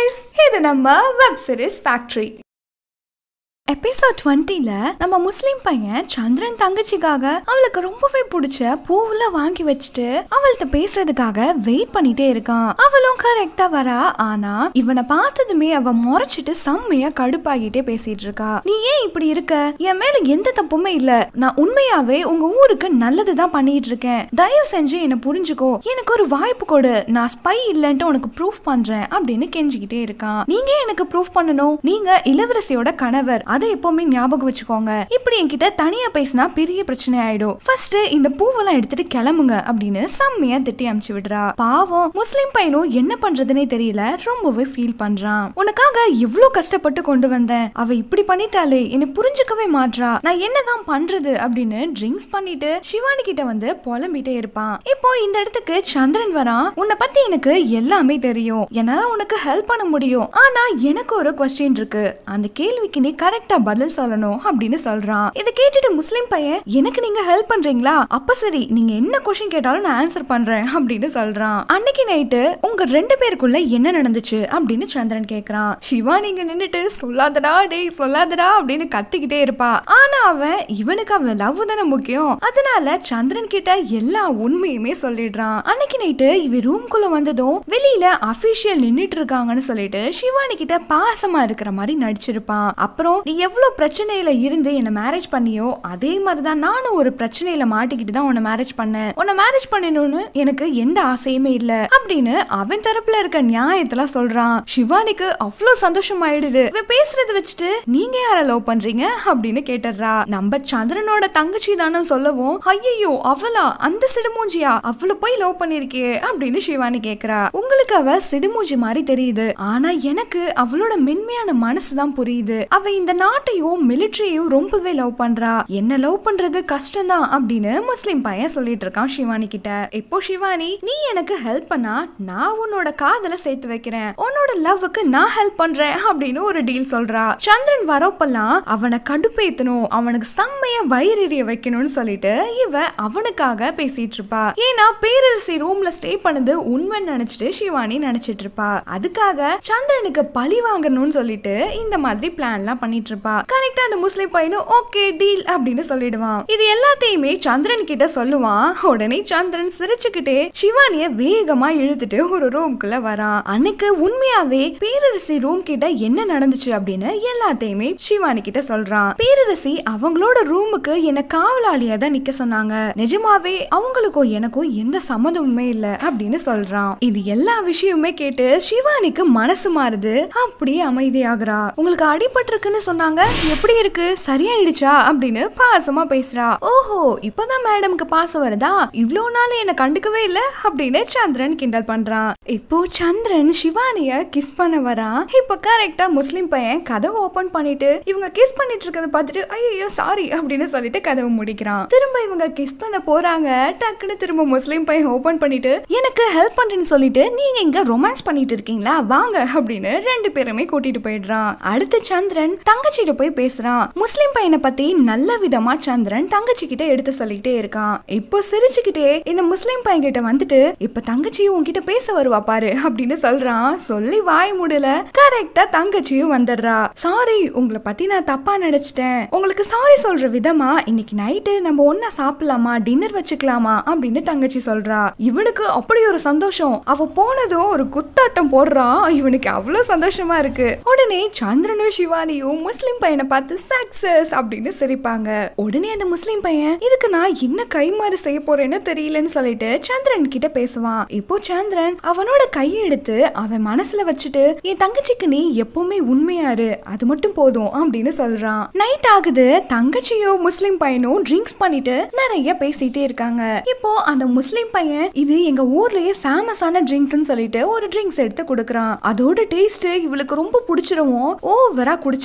guys இது நம்ம web series factory episode டுவெண்ட்டில நம்ம முஸ்லீம் பையன் சந்திரன் தங்கச்சிக்காக அவளுக்கு ரொம்பவே பிடிச்ச பூவெல்லாம் வாங்கி வச்சுட்டு அவள்கிட்ட பேசுறதுக்காக வெயிட் பண்ணிட்டே இருக்கான் அவளும் கரெக்டா வரா ஆனா இவனை பார்த்ததுமே அவ முறைச்சிட்டு செம்மையா கடுப்பாகிட்டே பேசிட்டு இருக்கா நீ ஏன் இப்படி இருக்க என் மேல எந்த தப்புமே இல்ல நான் உண்மையாவே உங்க ஊருக்கு நல்லதுதான் பண்ணிட்டு இருக்கேன் தயவு செஞ்சு என்ன புரிஞ்சுக்கோ எனக்கு ஒரு வாய்ப்பு கொடு நான் ஸ்பை இல்லைன்ட்டு உனக்கு ப்ரூஃப் பண்றேன் அப்படின்னு கெஞ்சிக்கிட்டே இருக்கான் நீங்க ஏன் எனக்கு ப்ரூஃப் பண்ணணும் நீங்க இளவரசியோட கணவர் அதை எப்பவுமே ஞாபகம் வச்சுக்கோங்க இப்படி என்கிட்ட தனியா பேசினா பெரிய பிரச்சனை ஆயிடும் ஃபர்ஸ்ட் இந்த பூவெல்லாம் எடுத்துட்டு கிளம்புங்க அப்படின்னு செம்மையா திட்டி அமுச்சு விடுறா பாவம் முஸ்லிம் பையனும் என்ன பண்றதுனே தெரியல ரொம்பவே ஃபீல் பண்றான் உனக்காக எவ்வளவு கஷ்டப்பட்டு கொண்டு வந்தேன் அவ இப்படி பண்ணிட்டாலே என்ன புரிஞ்சுக்கவே மாட்றா நான் என்னதான் பண்றது அப்படின்னு ட்ரிங்க்ஸ் பண்ணிட்டு சிவானி கிட்ட வந்து புலம்பிட்டே இருப்பான் இப்போ இந்த இடத்துக்கு சந்திரன் வரான் உன்னை பத்தி எனக்கு எல்லாமே தெரியும் என்னால உனக்கு ஹெல்ப் பண்ண முடியும் ஆனா எனக்கு ஒரு கொஸ்டின் இருக்கு அந்த கேள்விக்கு நீ கரெக்டா பதில் சொல்லணும் அப்படின்னு சொல்றான் இதை கேட்டுட்டு முஸ்லிம் பையன் எனக்கு நீங்க ஹெல்ப் பண்றீங்களா அப்ப சரி நீங்க என்ன கொஸ்டின் கேட்டாலும் நான் ஆன்சர் பண்றேன் அப்படின்னு சொல்றான் அன்னைக்கு நைட்டு உங்க ரெண்டு பேருக்குள்ள என்ன நடந்துச்சு அப்படின்னு சந்திரன் கேக்குறான் சிவா நீங்க நின்னுட்டு சொல்லாதடா டேய் சொல்லாதடா அப்படின்னு கத்திக்கிட்டே இருப்பா ஆனா அவன் இவனுக்கு அவன் லவ் தானே முக்கியம் அதனால சந்திரன் கிட்ட எல்லா உண்மையுமே சொல்லிடுறான் அன்னைக்கு நைட்டு இவ ரூம்குள்ள வந்ததும் வெளியில அபிஷியல் நின்னுட்டு இருக்காங்கன்னு சொல்லிட்டு சிவானி கிட்ட பாசமா இருக்கிற மாதிரி நடிச்சிருப்பான் அப்புறம் நீ எவ்வளவு பிரச்சனையில இருந்து என்ன மேரேஜ் பண்ணியோ அதே மாதிரிதான் நானும் ஒரு பிரச்சனையில மாட்டிக்கிட்டு தான் உன்னை மேரேஜ் பண்ணேன் உன்னை மேரேஜ் பண்ணணும்னு எனக்கு எந்த ஆசையுமே இல்ல அப்படின்னு அவன் தரப்புல இருக்க நியாயத்தெல்லாம் சொல்றான் சிவானிக்கு அவ்வளவு சந்தோஷம் ஆயிடுது இவன் பேசுறத வச்சுட்டு நீங்க யார லவ் பண்றீங்க அப்படின்னு கேட்டுடுறா நம்ம சந்திரனோட தங்கச்சி தானே சொல்லவும் ஐயோ அவளா அந்த சிடுமூஞ்சியா அவளை போய் லவ் பண்ணிருக்கே அப்படின்னு சிவானி கேக்குறா உங்களுக்கு அவ சிடுமூஞ்சி மாதிரி தெரியுது ஆனா எனக்கு அவளோட மென்மையான மனசு தான் புரியுது அவ இந்த நாட்டையும் மிலிட்டரியையும் ரொம்பவே லவ் பண்றா என்ன லவ் பண்றது கஷ்டம் தான் அப்படின்னு முஸ்லிம் பையன் சொல்லிட்டு இருக்கான் சிவானி கிட்ட இப்போ சிவானி நீ எனக்கு ஹெல்ப் பண்ணா நான் உன்னோட காதல சேர்த்து வைக்கிறேன் உன்னோட லவ்வுக்கு நான் ஹெல்ப் பண்றேன் அப்படின்னு ஒரு டீல் சொல்றா சந்திரன் வரப்பெல்லாம் அவனை கடுப்பேத்தணும் அவனுக்கு செம்மையா வயிறெறிய வைக்கணும்னு சொல்லிட்டு இவ அவனுக்காக பேசிட்டு இருப்பா ஏன்னா பேரரசி ரூம்ல ஸ்டே பண்ணது உண்மைன்னு நினைச்சிட்டு சிவானி நினைச்சிட்டு இருப்பா அதுக்காக சந்திரனுக்கு பழி வாங்கணும்னு சொல்லிட்டு இந்த மாதிரி பிளான்லாம் பண்ணிட்டு இருப்பா கரெக்டா அந்த முஸ்லிம் பையனும் ஓகே டீல் அப்படின்னு சொல்லிடுவான் இது எல்லாத்தையுமே சந்திரன் கிட்ட சொல்லுவான் உடனே சந்திரன் சிரிச்சுக்கிட்டே சிவானிய வேகமா இழுத்துட்டு ஒரு ரூம்குள்ள வரான் அன்னைக்கு உண்மையாவே பேரரசி ரூம் கிட்ட என்ன நடந்துச்சு அப்படின்னு எல்லாத்தையுமே சிவானி கிட்ட சொல்றான் பேரரசி அவங்களோட ரூமுக்கு என்ன காவலாளியா தான் நிக்க சொன்னாங்க நிஜமாவே அவங்களுக்கும் எனக்கும் எந்த சம்மந்தமுமே இல்ல அப்படின்னு சொல்றான் இது எல்லா விஷயமுமே கேட்டு சிவானிக்கு மனசு மாறுது அப்படியே அமைதியாகிறா உங்களுக்கு அடிபட்டிருக்குன்னு சொன்னாங்க எப்படி இருக்கு சரியாயிடுச்சா அப்படின்னு பாசமா பேசுறா ஓஹோ இப்பதான் மேடம்க்கு பாசம் வருதா இவ்ளோ நாள் என்ன கண்டுக்கவே இல்ல அப்படின்னு சந்திரன் கிண்டல் பண்றான் இப்போ சந்திரன் சிவானிய கிஸ் பண்ண வரான் இப்ப கரெக்டா முஸ்லிம் பையன் கதவை ஓபன் பண்ணிட்டு இவங்க கிஸ் பண்ணிட்டு இருக்கத பார்த்துட்டு ஐயோ சாரி அப்படின்னு சொல்லிட்டு கதவை முடிக்கிறான் திரும்ப இவங்க கிஸ் பண்ண போறாங்க டக்குன்னு திரும்ப முஸ்லிம் பையன் ஓபன் பண்ணிட்டு எனக்கு ஹெல்ப் பண்றேன்னு சொல்லிட்டு நீங்க இங்க ரொமான்ஸ் பண்ணிட்டு இருக்கீங்களா வாங்க அப்படின்னு ரெண்டு பேருமே கூட்டிட்டு போயிடுறான் அடுத்து சந்திரன் தங்கச்சிட்ட போய் பேசுறான் முஸ்லிம் பையனை பத்தி நல்ல விதமா சந்திரன் தங்கச்சி கிட்ட எடுத்து சொல்லிட்டே இருக்கான் இப்போ சிரிச்சுக்கிட்டே இந்த முஸ்லிம் பையன் கிட்ட வந்துட்டு இப்ப தங்கச்சியும் உன்கிட்ட பேச வருவா பாரு அப்படின்னு சொல்றான் சொல்லி வாய் மூடல கரெக்டா தங்கச்சியும் வந்துடுறா சாரி உங்களை பத்தி நான் தப்பா நினைச்சிட்டேன் உங்களுக்கு சாரி சொல்ற விதமா இன்னைக்கு நைட்டு நம்ம ஒன்னா சாப்பிடலாமா டின்னர் வச்சுக்கலாமா அப்படின்னு தங்கச்சி சொல்றா இவனுக்கு அப்படி ஒரு சந்தோஷம் அவ போனதும் ஒரு குத்தாட்டம் போடுறான் இவனுக்கு அவ்வளவு சந்தோஷமா இருக்கு உடனே சந்திரனும் சிவானியும் முஸ்லிம் பையனை பார்த்து சக்சஸ் அப்படின்னு சிரிப்பாங்க உடனே அந்த முஸ்லிம் பையன் இதுக்கு நான் என்ன கைமாறு செய்ய போறேன்னு தெரியலன்னு சொல்லிட்டு சந்திரன் கிட்ட பேசுவான் இப்போ சந்திரன் அவனோட கையை எடுத்து அவன் மனசுல வச்சுட்டு என் தங்கச்சிக்கு நீ எப்பவுமே உண்மையாரு அது மட்டும் போதும் அப்படின்னு சொல்றான் நைட் ஆகுது தங்கச்சியும் முஸ்லிம் பையனும் ட்ரிங்க்ஸ் பண்ணிட்டு நிறைய பேசிட்டே இருக்காங்க இப்போ அந்த முஸ்லிம் பையன் இது எங்க ஊர்லயே ஃபேமஸான ட்ரிங்க்ஸ்னு சொல்லிட்டு ஒரு ட்ரிங்க்ஸ் எடுத்து கொடுக்கறான் அதோட டேஸ்ட் இவளுக்கு ரொம்ப பிடிச்சிருவும் ஓவரா குடிச்சிட்டு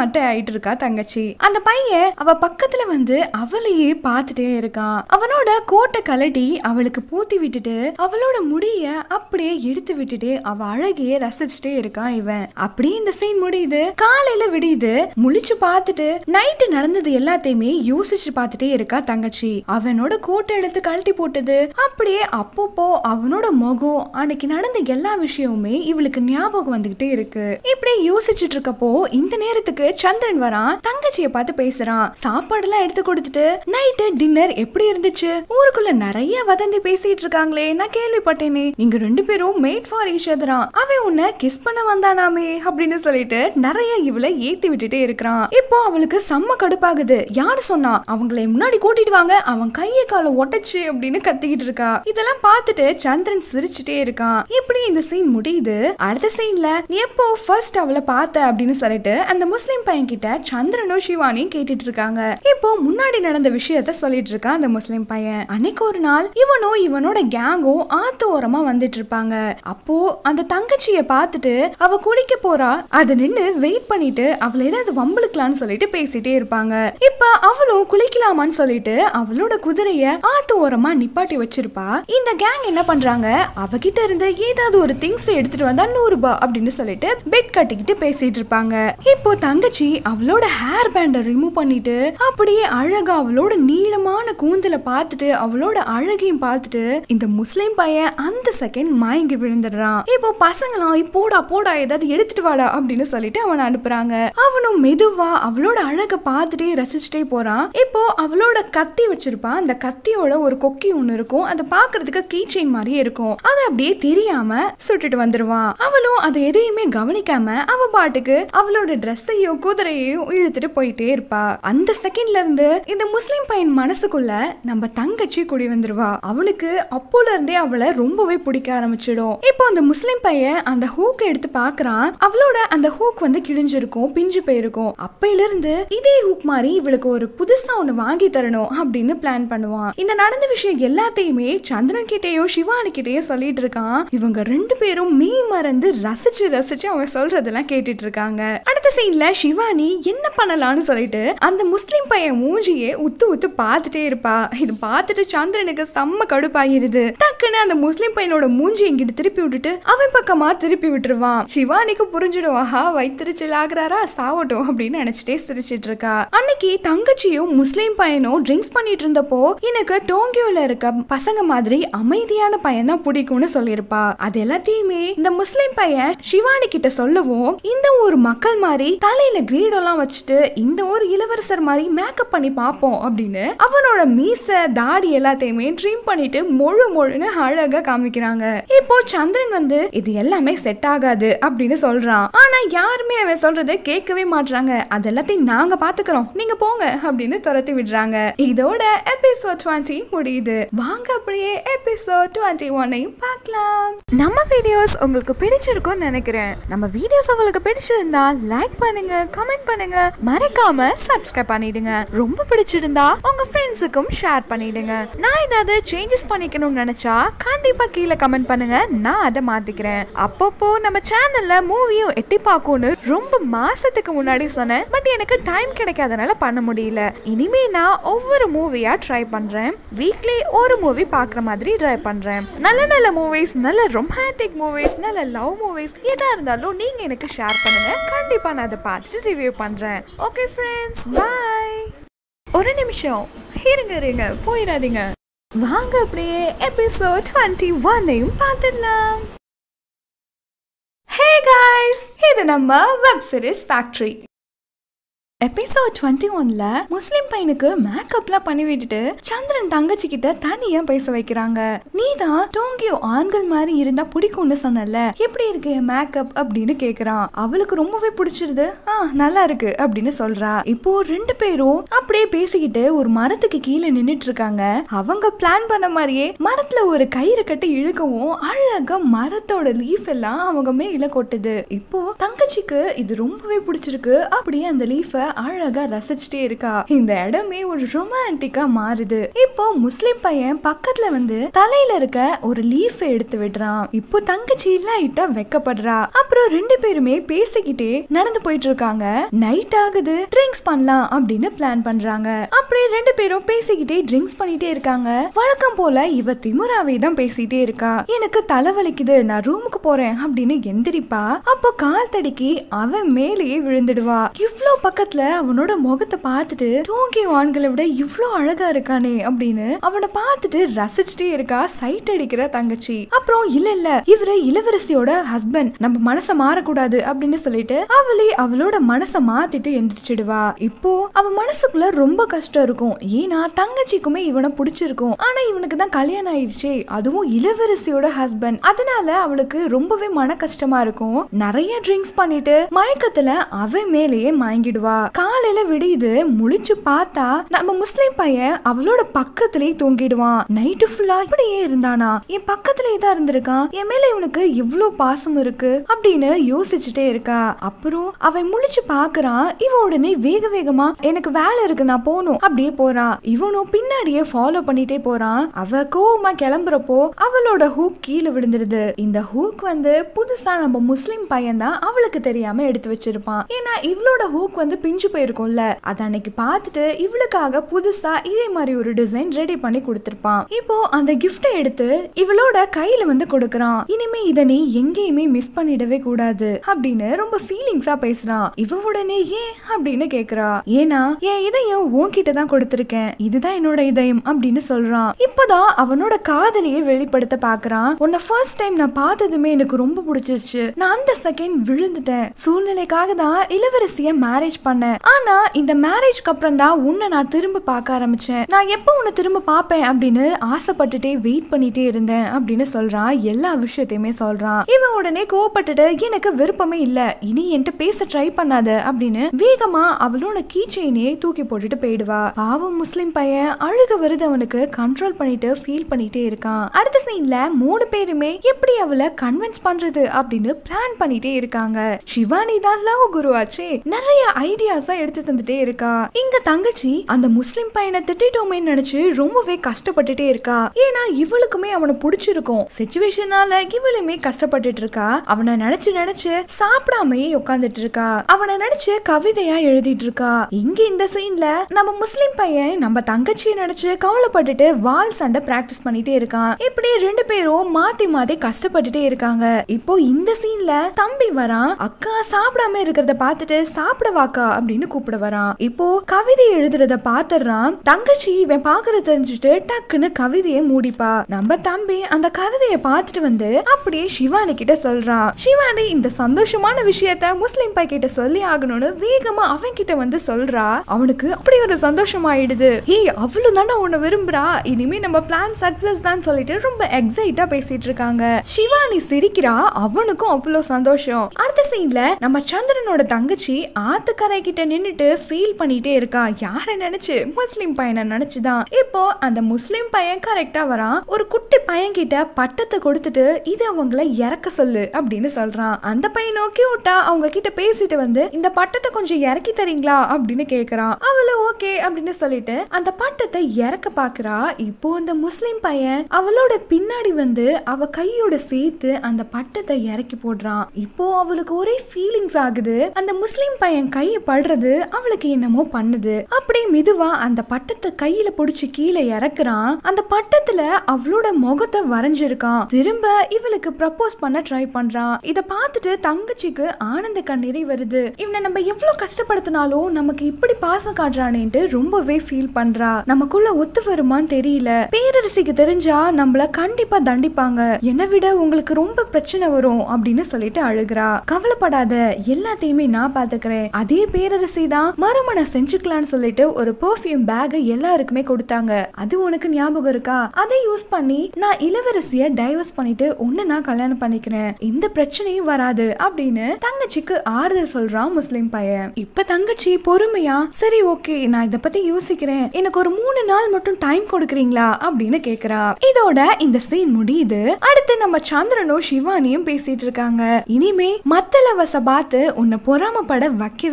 மட்டை ஆயிட்டு இருக்கா தங்கச்சி அந்த பையன் அவ பக்கத்துல வந்து அவளையே பார்த்துட்டே இருக்கான் அவனோட கோட்டை கலட்டி அவளுக்கு பூத்தி விட்டுட்டு அவளோட முடிய அப்படியே எடுத்து விட்டுட்டு அவ அழகையே ரசிச்சுட்டே இருக்கான் இவன் அப்படியே இந்த சீன் முடியுது காலையில விடியுது முழிச்சு பார்த்துட்டு நைட்டு நடந்தது எல்லாத்தையுமே யோசிச்சு பார்த்துட்டே இருக்கா தங்கச்சி அவனோட கோட்டை எடுத்து கழட்டி போட்டது அப்படியே அப்பப்போ அவனோட முகம் அன்னைக்கு நடந்த எல்லா விஷயமுமே இவளுக்கு ஞாபகம் வந்துகிட்டே இருக்கு இப்படி யோசிச்சுட்டு இருக்கப்போ இந்த நேரத்துக்கு சந்திரன் வரான் தங்கச்சிய பார்த்து பேசுறான் சாப்பாடு எல்லாம் எடுத்து கொடுத்துட்டு நைட்டு டின்னர் எப்படி இருந்துச்சு ஊருக்குள்ள நிறைய வதந்தி பேசிட்டு இருக்காங்களே நான் கேள்விப்பட்டேனே நீங்க ரெண்டு பேரும் மேட் ஃபார் ஈச் அதரா அவன் உன்னை கிஸ் பண்ண வந்தானாமே அப்படின்னு சொல்லிட்டு நிறைய இவளை ஏத்தி விட்டுட்டே இருக்கிறான் இப்போ அவளுக்கு செம்ம கடுப்பாகுது யாரு சொன்னா அவங்களை முன்னாடி கூட்டிட்டு வாங்க அவன் கையை காலை ஒட்டச்சு அப்படின்னு கத்திக்கிட்டு இருக்கா இதெல்லாம் பார்த்துட்டு சந்திரன் சிரிச்சுட்டே இருக்கான் இப்படி இந்த சீன் முடியுது அடுத்த சீன்ல நீ எப்போ ஃபர்ஸ்ட் அவளை பார்த்த அப்படின்னு சொல்லிட்டு அந்த முஸ்லிம் பையன் கிட்ட சந்திரனும் சிவானியும் கேட்டுட்டு இருக்காங்க இப்போ முன்னாடி நடந்த விஷயத்த சொல்லிட்டு இருக்கான் அந்த முஸ்லிம் பையன் அன்னைக்கு ஒரு நாள் இவனும் இவனோட கேங்கும் ஆத்து ஓரமா வந்துட்டு இருப்பாங்க அப்போ அந்த தங்கச்சிய பார்த்துட்டு அவ குளிக்க போறா அதை நின்னு வெயிட் பண்ணிட்டு அவளை ஏதாவது வம்பளுக்கலாம்னு சொல்லிட்டு பேசிட்டே இருப்பாங்க இப்ப அவளும் குளிக்கலாமான்னு சொல்லிட்டு அவளோட குதிரைய ஆத்து ஓரமா நிப்பாட்டி வச்சிருப்பா இந்த கேங் என்ன பண்றாங்க அவகிட்ட இருந்து ஏதாவது ஒரு திங்ஸ் எடுத்துட்டு வந்தா நூறு ரூபாய் அப்படின்னு சொல்லிட்டு பெட் கட்டிக்கிட்டு பேசிட்டு இருப்பாங்க இப்போ தங்கச்சி அவளோட ஹேர் பேண்டை ரிமூவ் பண்ணிட்டு அப்படியே அழகா அவளோட நீளமான கூந்தல பார்த்துட்டு அவளோட அழகையும் பார்த்துட்டு இந்த முஸ்லிம் பையன் அந்த செகண்ட் மயங்கி விழுந்துடுறான் இப்போ பசங்களாம் போடா போடா ஏதாவது எடுத்துட்டு வாடா அப்படின்னு சொல்லிட்டு அவனை அனுப்புறாங்க அவனும் மெதுவா அவளோட அழகை பார்த்துட்டே ரசிச்சுட்டே போறான் இப்போ அவளோட கத்தி வச்சிருப்பான் அந்த கத்தியோட ஒரு கொக்கி ஒண்ணு இருக்கும் அதை பாக்குறதுக்கு கீ செயின் மாதிரியே இருக்கும் அதை அப்படியே தெரியாம சுட்டுட்டு வந்துருவான் அவளும் அதை எதையுமே கவனிக்காம அவ பாட்டுக்கு அவளோட ட்ரெஸ்ஸையும் குதிரையையும் இழுத்துட்டு போயிட்டே இருப்பா அந்த செகண்ட்ல இருந்து இந்த முஸ்லிம் பையன் மனசுக்குள்ள நம்ம தங்கச்சி குடி வந்துருவா அவனுக்கு அப்போல இருந்தே அவளை ரொம்பவே பிடிக்க ஆரம்பிச்சிடும் இப்போ அந்த முஸ்லிம் பையன் அந்த ஹூக் எடுத்து பாக்குறான் அவளோட அந்த ஹூக் வந்து கிழிஞ்சிருக்கும் பிஞ்சு போயிருக்கும் அப்பையில இருந்து இதே ஹூக் மாதிரி இவளுக்கு ஒரு புதுசா ஒண்ணு வாங்கி தரணும் அப்படின்னு பிளான் பண்ணுவான் இந்த நடந்த விஷயம் எல்லாத்தையுமே சந்திரன் கிட்டேயும் சிவானி கிட்டேயும் சொல்லிட்டு இருக்கான் இவங்க ரெண்டு பேரும் மீ மறந்து ரசிச்சு ரசிச்சு அவன் சொல்றதெல்லாம் கேட்டுட்டு இருக்காங்க அடுத்த சீன்ல சிவானி என்ன பண்ணலாம்னு சொல்லிட்டு அந்த முஸ்லிம் பையன் மூஞ்சியே உத்து உத்து பார்த்துட்டே இருப்பா இது பார்த்துட்டு சந்திரனுக்கு செம்ம கடுப்பாயிருது டக்குன்னு அந்த முஸ்லிம் பையனோட மூஞ்சி எங்கிட்ட திருப்பி விட்டுட்டு அவன் பக்கமா திருப்பி விட்டுருவான் சிவானிக்கு புரிஞ்சிடும் ஆஹா வைத்திருச்சல் ஆகுறாரா சாவட்டும் அப்படின்னு நினைச்சிட்டே சிரிச்சிட்டு இருக்கா அன்னைக்கு தங்கச்சியும் முஸ்லிம் பையனும் ட்ரிங்க்ஸ் பண்ணிட்டு இருந்தப்போ எனக்கு டோங்கியோல இருக்க பசங்க மாதிரி அமைதியான பையன் தான் பிடிக்கும்னு சொல்லியிருப்பா அது எல்லாத்தையுமே இந்த முஸ்லிம் பையன் சிவானி கிட்ட சொல்லவும் இந்த ஒரு மக்கள் மாதிரி தலையில கிரீடெல்லாம் வச்சுட்டு இந்த ஒரு இளவரசர் மாதிரி மேக்கப் பண்ணி பார்ப்போம் அப்படின்னு அவனோட மீச தாடி எல்லாத்தையுமே ட்ரீம் பண்ணிட்டு மொழு மொழுன்னு அழகா காமிக்கிறாங்க இப்போ சந்திரன் வந்து இது எல்லாமே செட் ஆகாது அப்படின்னு சொல்றான் ஆனா யாருமே அவன் சொல்றதை கேட்கவே மாட்றாங்க அது எல்லாத்தையும் நாங்க பாத்துக்கிறோம் நீங்க போங்க அப்படின்னு துரத்தி விடுறாங்க இதோட எபிசோட் டுவெண்ட்டி முடியுது வாங்க அப்படியே எபிசோட் டுவெண்ட்டி ஒன்னையும் பார்க்கலாம் நம்ம வீடியோஸ் உங்களுக்கு பிடிச்சிருக்கும்னு நினைக்கிறேன் நம்ம வீடியோஸ் உங்களுக்கு பிடிச்சிருந்தா லைக் பண்ணுங்க கமெண்ட் பண்ணுங்க மறக்காம சப்ஸ்கிரைப் பண்ணிடுங்க ரொம்ப பிடிச்சிருந்தா உங்க ஃப்ரெண்ட்ஸுக்கும் ஷேர் பண்ணிடுங்க நான் ஏதாவது சேஞ்சஸ் பண்ணிக்கணும்னு நினைச்சா கண்டிப்பா கீழே கமெண்ட் பண்ணுங்க நான் அதை மாத்திக்கிறேன் அப்பப்போ நம்ம சேனல்ல மூவியும் எட்டி பார்க்கணும்னு ரொம்ப மாசத்துக்கு முன்னாடி சொன்னேன் பட் எனக்கு டைம் கிடைக்காதனால பண்ண முடியல இனிமே நான் ஒவ்வொரு மூவியா ட்ரை பண்றேன் வீக்லி ஒரு மூவி பார்க்குற மாதிரி ட்ரை பண்றேன் நல்ல நல்ல மூவிஸ் நல்ல ரொமான்டிக் மூவிஸ் நல்ல லவ் மூவிஸ் எதா இருந்தாலும் நீங்க எனக்கு ஷேர் பண்ணுங்க கண்டிப்பா நான் அதை பார்த்துட்டு ரிவ்யூ பண்றேன் ஓகே ஃப்ரெண்ட்ஸ் பாய் ஒரு நிமிஷம் இருங்க இருங்க போயிடாதீங்க வாங்க அப்படியே எபிசோட் டுவெண்ட்டி ஒன்னையும் பார்த்துடலாம் ஹே காய்ஸ் இது நம்ம web series factory episode twenty ஒன்ல முஸ்லிம் பையனுக்கு மேக்கப்லாம் பண்ணி விட்டுட்டு சந்திரன் தங்கச்சி கிட்ட தனியா பேச வைக்கிறாங்க நீ தான் டோங்கியோ ஆண்கள் மாதிரி இருந்தா பிடிக்கும்னு சொன்னல எப்படி இருக்கு என் மேக்கப் அப்படின்னு கேக்குறான் அவளுக்கு ரொம்பவே பிடிச்சிருது ஆ நல்லா இருக்கு அப்படின்னு சொல்றா இப்போ ரெண்டு பேரும் அப்படியே பேசிக்கிட்டு ஒரு மரத்துக்கு கீழே நின்னுட்டு இருக்காங்க அவங்க பிளான் பண்ண மாதிரியே மரத்துல ஒரு கயிறு கட்டி இழுக்கவும் அழகா மரத்தோட லீஃப் எல்லாம் அவங்க மேல கொட்டுது இப்போ தங்கச்சிக்கு இது ரொம்பவே பிடிச்சிருக்கு அப்படியே அந்த லீஃபை அழகா ரசிச்சுட்டே இருக்கா இந்த இடமே ஒரு ரொமான்டிக்கா மாறுது இப்போ முஸ்லிம் பையன் பக்கத்துல வந்து தலையில இருக்க ஒரு லீஃப் எடுத்து விடுறான் இப்போ தங்கச்சி லைட்டா வெக்கப்படுறா அப்புறம் ரெண்டு பேருமே பேசிக்கிட்டே நடந்து போயிட்டு இருக்காங்க நைட் ஆகுது ட்ரிங்க்ஸ் பண்ணலாம் அப்படின்னு பிளான் பண்றாங்க அப்படியே ரெண்டு பேரும் பேசிக்கிட்டே ட்ரிங்க்ஸ் பண்ணிட்டே இருக்காங்க வழக்கம் போல இவ திமுறாவே தான் பேசிட்டே இருக்கா எனக்கு தலைவலிக்குது நான் ரூமுக்கு போறேன் அப்படின்னு எந்திரிப்பா அப்போ கால் தடுக்கி அவன் மேலேயே விழுந்துடுவா இவ்ளோ பக்கத்துல அவனோட முகத்தை பார்த்துட்டு டோங்கி ஆண்களை விட இவ்ளோ அழகா இருக்கானே அப்படின்னு அவனை பார்த்துட்டு ரசிச்சுட்டே இருக்கா சைட் அடிக்கிற தங்கச்சி அப்புறம் இல்ல இல்ல இவரு இளவரசியோட ஹஸ்பண்ட் நம்ம மனச மாறக்கூடாது அப்படின்னு சொல்லிட்டு அவளே அவளோட மனச மாத்திட்டு எந்திரிச்சிடுவா இப்போ அவ மனசுக்குள்ள ரொம்ப கஷ்டம் இருக்கும் ஏன்னா தங்கச்சிக்குமே இவனை பிடிச்சிருக்கும் ஆனா இவனுக்கு தான் கல்யாணம் ஆயிடுச்சே அதுவும் இளவரசியோட ஹஸ்பண்ட் அதனால அவளுக்கு ரொம்பவே மன கஷ்டமா இருக்கும் நிறைய ட்ரிங்க்ஸ் பண்ணிட்டு மயக்கத்துல அவன் மேலேயே மயங்கிடுவா காலையில விடியுது முழிச்சு பார்த்தா நம்ம முஸ்லிம் பையன் அவளோட பக்கத்திலேயே தூங்கிடுவான் நைட்டு ஃபுல்லா இப்படியே இருந்தானா என் பக்கத்திலேயே தான் இருந்திருக்கான் என் மேல இவனுக்கு இவ்ளோ பாசம் இருக்கு அப்படின்னு யோசிச்சுட்டே இருக்கா அப்புறம் அவன் முழிச்சு பாக்குறான் இவ உடனே வேக வேகமா எனக்கு வேலை இருக்கு நான் போகணும் அப்படியே போறா இவனும் பின்னாடியே ஃபாலோ பண்ணிட்டே போறான் அவ கோவமா கிளம்புறப்போ அவளோட ஹூக் கீழே விழுந்துருது இந்த ஹூக் வந்து புதுசா நம்ம முஸ்லிம் பையன் தான் அவளுக்கு தெரியாம எடுத்து வச்சிருப்பான் ஏன்னா இவளோட ஹூக் வந்து பிஞ்சு போயிருக்கும்ல அத அன்னைக்கு பார்த்துட்டு இவளுக்காக புதுசா இதே மாதிரி ஒரு டிசைன் ரெடி பண்ணி கொடுத்திருப்பான் இப்போ அந்த கிஃப்டை எடுத்து இவளோட கையில வந்து கொடுக்கறான் இனிமே இத நீ எங்கேயுமே மிஸ் பண்ணிடவே கூடாது அப்படின்னு ரொம்ப ஃபீலிங்ஸா பேசுறான் இவ உடனே ஏன் அப்படின்னு கேக்குறா ஏன்னா என் இதயம் உன்கிட்ட தான் கொடுத்திருக்கேன் இதுதான் என்னோட இதயம் அப்படின்னு சொல்றான் இப்பதான் அவனோட காதலியை வெளிப்படுத்த பாக்குறான் உன்னை ஃபர்ஸ்ட் டைம் நான் பார்த்ததுமே எனக்கு ரொம்ப பிடிச்சிருச்சு நான் அந்த செகண்ட் விழுந்துட்டேன் சூழ்நிலைக்காக தான் இளவரசிய மேரேஜ் பண்ணேன் ஆனா இந்த மேரேஜ்க்கு அப்புறம் தான் உன்னை நான் திரும்ப பார்க்க ஆரம்பிச்சேன் நான் எப்போ உன்னை திரும்ப பார்ப்பேன் அப்படின்னு ஆசைப்பட்டுட்டே வெயிட் பண்ணிட்டே இருந்தேன் அப்படின்னு சொல்றான் எல்லா விஷயத்தையுமே சொல்றான் இவன் உடனே கோவப்பட்டுட்டு எனக்கு விருப்பமே இல்ல இனி என்கிட்ட பேச ட்ரை பண்ணாத அப்படின்னு வேகமா அவளோட கீ செயினே தூக்கி போட்டுட்டு போயிடுவா பாவம் முஸ்லிம் பையன் அழுக வருது அவனுக்கு கண்ட்ரோல் பண்ணிட்டு ஃபீல் பண்ணிட்டே இருக்கான் அடுத்த சீன்ல மூணு பேருமே எப்படி அவளை கன்வின்ஸ் பண்றது அப்படின்னு பிளான் பண்ணிட்டே இருக்காங்க சிவானி தான் லவ் குருவாச்சே நிறைய ஐடியாஸா எடுத்து தந்துட்டே இருக்கா இங்க தங்கச்சி அந்த முஸ்லிம் பையனை திட்டிட்டோமே நினைச்சு ரொம்பவே கஷ்டப்பட்டுட்டே இருக்கா ஏன்னா இவளுக்குமே அவனை பிடிச்சிருக்கும் சுச்சுவேஷனால இவளுமே கஷ்டப்பட்டுட்டு இருக்கா அவனை நினைச்சு நினைச்சு சாப்பிடாமயே உட்காந்துட்டு இருக்கா அவனை நினைச்சு கவிதையா எழுதிட்டு இருக்கா இங்க இந்த சீன்ல நம்ம முஸ்லிம் பையன் நம்ம தங்கச்சியை நினைச்சு கவலைப்பட்டுட்டு வால் சண்டை பிராக்டிஸ் பண்ணிட்டே இருக்கான் இப்படி ரெண்டு பேரும் மாத்தி மாத்தி கஷ்டப்பட்டுட்டே இருக்காங்க இப்போ இந்த சீன்ல தம்பி வரான் அக்கா சாப்பிடாம இருக்கிறத பார்த்துட்டு சாப்பிட வாக்கா அப்படின்னு கூப்பிட வரான் இப்போ கவிதை எழுதுறத பாத்துறான் தங்கச்சி இவன் பாக்குறத தெரிஞ்சுட்டு டக்குன்னு கவிதையை மூடிப்பா நம்ம தம்பி அந்த கவிதையை பார்த்துட்டு வந்து அப்படியே சிவானி கிட்ட சொல்றான் சிவானி இந்த சந்தோஷமான விஷயத்த முஸ்லிம் பை கிட்ட சொல்லி ஆகணும்னு வேகமா அவன் கிட்ட வந்து சொல்றா அவனுக்கு அப்படி ஒரு சந்தோஷம் ஆயிடுது ஏய் அவ்வளவு தானே உன்னை விரும்புறா இனிமே நம்ம பிளான் சக்சஸ் தான் சொல்லிட்டு ரொம்ப எக்ஸைட்டா பேசிட்டு இருக்காங்க சிவானி சிரிக்கிறா அவனுக்கும் அவ்வளவு சந்தோஷம் அடுத்த சீன்ல நம்ம சந்திரனோட தங்கச்சி ஆத்துக்கரை கிட்ட நின்னுட்டு ஃபீல் பண்ணிட்டே இருக்கா யார நினைச்சு முஸ்லிம் பையனை நினைச்சுதான் இப்போ அந்த முஸ்லிம் பையன் கரெக்டா வரான் ஒரு குட்டி பையன் கிட்ட பட்டத்தை கொடுத்துட்டு இது அவங்கள இறக்க சொல்லு அப்படின்னு சொல்றான் அந்த பையன் நோக்கி விட்டா அவங்க கிட்ட பேசிட்டு வந்து இந்த பட்டத்தை கொஞ்சம் இறக்கி தரீங்களா அப்படின்னு கேக்குறான் அவளும் ஓகே அப்படின்னு சொல்லிட்டு அந்த பட்டத்தை இறக்க பாக்குறா இப்போ அந்த முஸ்லிம் பையன் அவளோட பின்னாடி வந்து அவ கையோட சேர்த்து அந்த பட்டத்தை இறக்கி போடுறான் இப்போ அவளுக்கு ஒரே ஃபீலிங்ஸ் ஆகுது அந்த முஸ்லிம் பையன் கைய படுறது அவளுக்கு என்னமோ பண்ணுது அப்படியே மெதுவா அந்த பட்டத்தை கையில புடிச்சு கீழே இறக்குறான் அந்த பட்டத்துல அவளோட முகத்தை வரைஞ்சிருக்கான் திரும்ப இவளுக்கு ப்ரப்போஸ் பண்ண ட்ரை பண்றான் இத பார்த்துட்டு தங்கச்சிக்கு ஆனந்த கண்ணீரை வருது இவனை நம்ம எவ்வளவு கஷ்டப்படுத்தினாலும் நமக்கு இப்படி பாசம் காட்டுறானேன்ட்டு ரொம்பவே ஃபீல் பண்றா நமக்குள்ள ஒத்து வருமான்னு தெரியல பேரரசிக்கு தெரிஞ்சா நம்மள கண்டிப்பா தண்டிப்பாங்க என்னை விட உங்களுக்கு ரொம்ப பிரச்சனை வரும் அப்படின்னு சொல்லிட்டு அழுகுறா கவலைப்படாத எல்லாத்தையுமே நான் பாத்துக்கிறேன் அதே பேரரசி தான் மறுமணம் செஞ்சுக்கலாம்னு சொல்லிட்டு ஒரு பெர்ஃப்யூம் பேக் எல்லாருக்குமே கொடுத்தாங்க அது உனக்கு ஞாபகம் இருக்கா அதை யூஸ் பண்ணி நான் இளவரசிய டைவர்ஸ் பண்ணிட்டு உன்னை நான் கல்யாணம் பண்ணிக்கிறேன் இந்த பிரச்சனையும் வராது அப்படின்னு தங்கச்சிக்கு ஆறுதல் சொல்றான் முஸ்லிம் பையன் இப்ப தங்கச்சி பொறுமையா சரி ஓகே நான் இத பத்தி யோசிக்கிறேன் எனக்கு ஒரு மூணு நாள் மட்டும் டைம் கொடுக்குறீங்களா அப்படின்னு கேக்குறா இதோட இந்த சீன் முடியுது அடுத்து நம்ம சந்திரனும் சிவானியும் பேசிட்டு இருக்காங்க இனிமே மத்த லவச பார்த்து உன்னை பொறாமப்பட வைக்கவே மாட்டேன்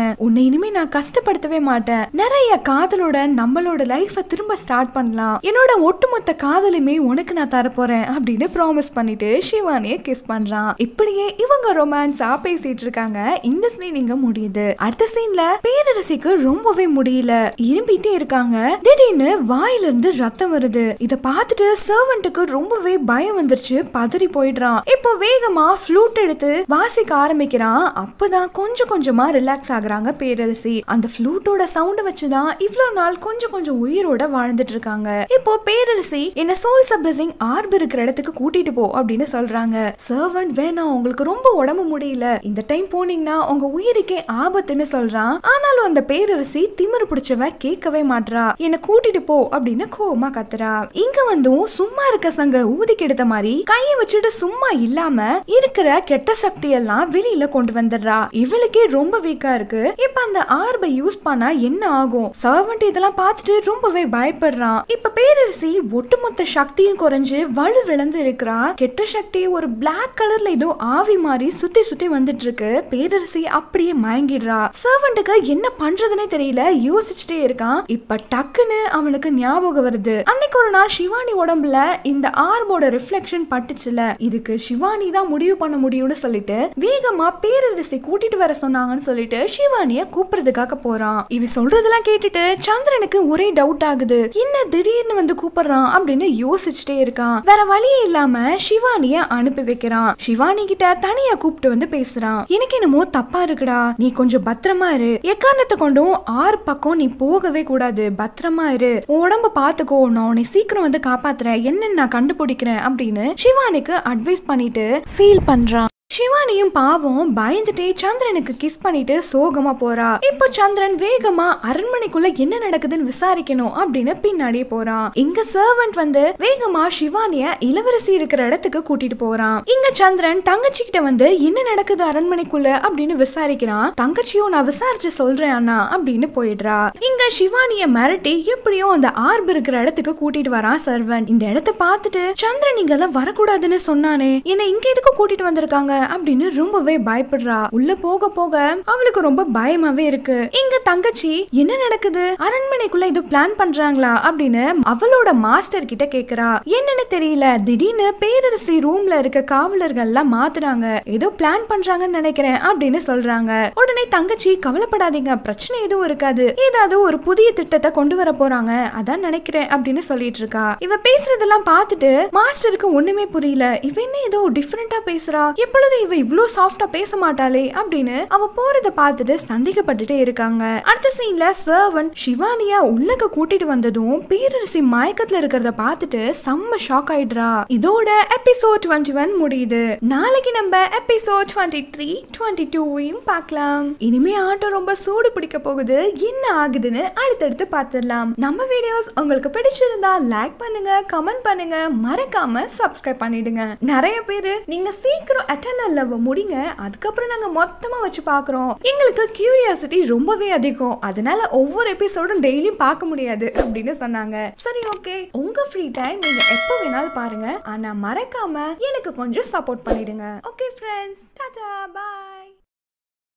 போறேன் உன்னை இனிமே நான் கஷ்டப்படுத்தவே மாட்டேன் நிறைய காதலோட நம்மளோட லைஃப திரும்ப ஸ்டார்ட் பண்ணலாம் என்னோட ஒட்டுமொத்த காதலுமே உனக்கு நான் தரப்போறேன் அப்படின்னு ப்ராமிஸ் பண்ணிட்டு சிவானிய கிஸ் பண்றான் இப்படியே இவங்க ரொமான்ஸா பேசிட்டு இருக்காங்க இந்த சீன் இங்க முடியுது அடுத்த சீன்ல பேரரசிக்கு ரொம்பவே முடியல இரும்பிட்டே இருக்காங்க திடீர்னு வாயில இருந்து ரத்தம் வருது இத பார்த்துட்டு சர்வெண்ட்டுக்கு ரொம்பவே பயம் வந்துருச்சு பதறி போயிடுறான் இப்போ வேகமா ஃப்ளூட் எடுத்து வாசிக்க ஆரம்பிக்கிறான் அப்பதான் கொஞ்சம் கொஞ்சமா ரிலாக்ஸ் ஆகுறாங்க பேரரசி அந்த ஃப்ளூட்டோட சவுண்ட் வச்சுதான் இவ்வளவு நாள் கொஞ்சம் கொஞ்சம் உயிரோட வாழ்ந்துட்டு இருக்காங்க இப்போ பேரரசி என்ன சோல் சப்ரசிங் ஆர்ப் இருக்கிற இடத்துக்கு கூட்டிட்டு போ அப்படின்னு சொல்றாங்க சர்வன்ட் வேணாம் உங்களுக்கு ரொம்ப உடம்பு முடியல இந்த டைம் போனீங்கன்னா உங்க உயிருக்கே ஆபத்துன்னு சொல்றான் ஆனாலும் அந்த பேரரசி திமிரு பிடிச்சவ கேட்கவே மாட்றா என்ன கூட்டிட்டு போ அப்படின்னு கோவமா கத்துறா இங்க வந்தும் சும்மா இருக்க சங்க ஊதிக்கு எடுத்த மாதிரி கைய வச்சுட்டு சும்மா இல்லாம இருக்கிற கெட்ட சக்தி எல்லாம் வெளியில கொண்டு வந்துடுறா இவளுக்கே ரொம்ப வீக்கா இருக்கு இப்ப அந்த ஆர்பை யூஸ் பண்ணா என்ன ஆகும் சர்வன்ட் இதெல்லாம் பார்த்துட்டு ரொம்பவே பயப்படுறான் இப்ப பேரரசி ஒட்டுமொத்த சக்தியும் குறைஞ்சு வலு விழுந்து இருக்கிறா கெட்ட சக்தி ஒரு பிளாக் கலர்ல ஏதோ ஆவி மாதிரி சுத்தி சுத்தி வந்துட்டு இருக்கு பேரரசி அப்படியே மயங்கிடுறா சர்வெண்ட்டுக்கு என்ன பண்றதுனே தெரியல யோசிச்சுட்டே இருக்கான் இப்ப டக்குன்னு அவனுக்கு ஞாபகம் வருது அன்னைக்கு ஒரு நாள் சிவானி உடம்புல இந்த ஆர்போட ரிஃப்ளெக்ஷன் பட்டுச்சுல இதுக்கு சிவானி தான் முடிவு பண்ண முடியும்னு சொல்லிட்டு வேகமா பேரரசி கூட்டிட்டு வர சொன்னாங்கன்னு சொல்லிட்டு சிவானிய கூப்பிடுறதுக்காக போறான் இவ சொல்றதெல்லாம் கேட்டுட்டு சந்திரனுக்கு ஒரே டவுட் ஆகுது என்ன திடீர்னு வந்து கூப்பிடுறான் அப்படின்னு யோசிச்சுட்டே இருக்கான் வேற வழியே இல்லாம சிவானிய அனுப்பி வைக்கிறான் சிவானி கிட்ட தனியா கூப்பிட்டு வந்து பேசுறான் எனக்கு என்னமோ தப்பா இருக்குடா நீ கொஞ்சம் பத்திரமா இரு எக்காரணத்தை கொண்டும் ஆறு பக்கம் நீ போகவே கூடாது பத்திரமா இரு உன் உடம்ப பாத்துக்கோ நான் உன்னை சீக்கிரம் வந்து காப்பாத்துறேன் என்னன்னு நான் கண்டுபிடிக்கிறேன் அப்படின்னு சிவானிக்கு அட்வைஸ் பண்ணிட்டு ஃபீல் பண்றான் சிவானியும் பாவம் பயந்துட்டே சந்திரனுக்கு கிஸ் பண்ணிட்டு சோகமா போறா இப்போ சந்திரன் வேகமா அரண்மனைக்குள்ள என்ன நடக்குதுன்னு விசாரிக்கணும் அப்படின்னு பின்னாடியே போறான் இங்க சர்வன்ட் வந்து வேகமா சிவானிய இளவரசி இருக்கிற இடத்துக்கு கூட்டிட்டு போறான் இங்க சந்திரன் தங்கச்சி கிட்ட வந்து என்ன நடக்குது அரண்மனைக்குள்ள அப்படின்னு விசாரிக்கிறான் தங்கச்சியும் நான் விசாரிச்சு சொல்றேன் அண்ணா அப்படின்னு போயிடுறா இங்க சிவானிய மிரட்டி எப்படியும் அந்த ஆர்ப் இருக்கிற இடத்துக்கு கூட்டிட்டு வரான் சர்வன் இந்த இடத்த பார்த்துட்டு சந்திரன் இங்கெல்லாம் வரக்கூடாதுன்னு சொன்னானே என்ன இங்க எதுக்கு கூட்டிட்டு வந்திருக்காங்க அப்படின்னு ரொம்பவே பயப்படுறா உள்ள போக போக அவளுக்கு ரொம்ப பயமாவே இருக்கு இங்க தங்கச்சி என்ன நடக்குது அரண்மனைக்குள்ள இது பிளான் பண்றாங்களா அப்படின்னு அவளோட மாஸ்டர் கிட்ட கேக்குறா என்னன்னு தெரியல திடீர்னு பேரரசி ரூம்ல இருக்க காவலர்கள் எல்லாம் மாத்துறாங்க ஏதோ பிளான் பண்றாங்கன்னு நினைக்கிறேன் அப்படின்னு சொல்றாங்க உடனே தங்கச்சி கவலைப்படாதீங்க பிரச்சனை எதுவும் இருக்காது ஏதாவது ஒரு புதிய திட்டத்தை கொண்டு வர போறாங்க அதான் நினைக்கிறேன் அப்படின்னு சொல்லிட்டு இருக்கா இவ பேசுறதெல்லாம் பார்த்துட்டு மாஸ்டருக்கு ஒண்ணுமே புரியல இவ என்ன ஏதோ டிஃபரெண்டா பேசுறா எப்பொழுது இவ இவ்ளோ சாஃப்டா பேச மாட்டாளே அப்படின்னு அவ போறத பார்த்துட்டு சந்தேகப்பட்டுட்டே இருக்காங்க அடுத்த சீன்ல சர்வன் சிவானிய உள்ளக கூட்டிட்டு வந்ததும் பேரரசி மயக்கத்துல இருக்கிறத பார்த்துட்டு செம்ம ஷாக் ஆயிடுறா இதோட எபிசோட் டுவெண்ட்டி ஒன் முடியுது நாளைக்கு நம்ம எபிசோட் டுவெண்ட்டி த்ரீ டுவெண்ட்டி டூவையும் பார்க்கலாம் இனிமே ஆட்டம் ரொம்ப சூடு பிடிக்க போகுது என்ன ஆகுதுன்னு அடுத்தடுத்து பார்த்துடலாம் நம்ம வீடியோஸ் உங்களுக்கு பிடிச்சிருந்தா லைக் பண்ணுங்க கமெண்ட் பண்ணுங்க மறக்காம சப்ஸ்கிரைப் பண்ணிடுங்க நிறைய பேரு நீங்க சீக்கிரம் எட்டர்னல் லவ் முடிங்க அதுக்கப்புறம் நாங்க மொத்தமா வச்சு பார்க்கறோம் எங்களுக்கு கியூரியாசிட்டி ரொம்பவே அதிகம் அதனால ஒவ்வொரு எபிசோடும் டெய்லியும் பார்க்க முடியாது அப்படின்னு சொன்னாங்க சரி ஓகே உங்க ஃப்ரீ டைம் நீங்க எப்போ வேணாலும் பாருங்க ஆனா மறக்காம எனக்கு கொஞ்சம் சப்போர்ட் பண்ணிடுங்க ஓகே ஃப்ரெண்ட்ஸ் டாடா பாய்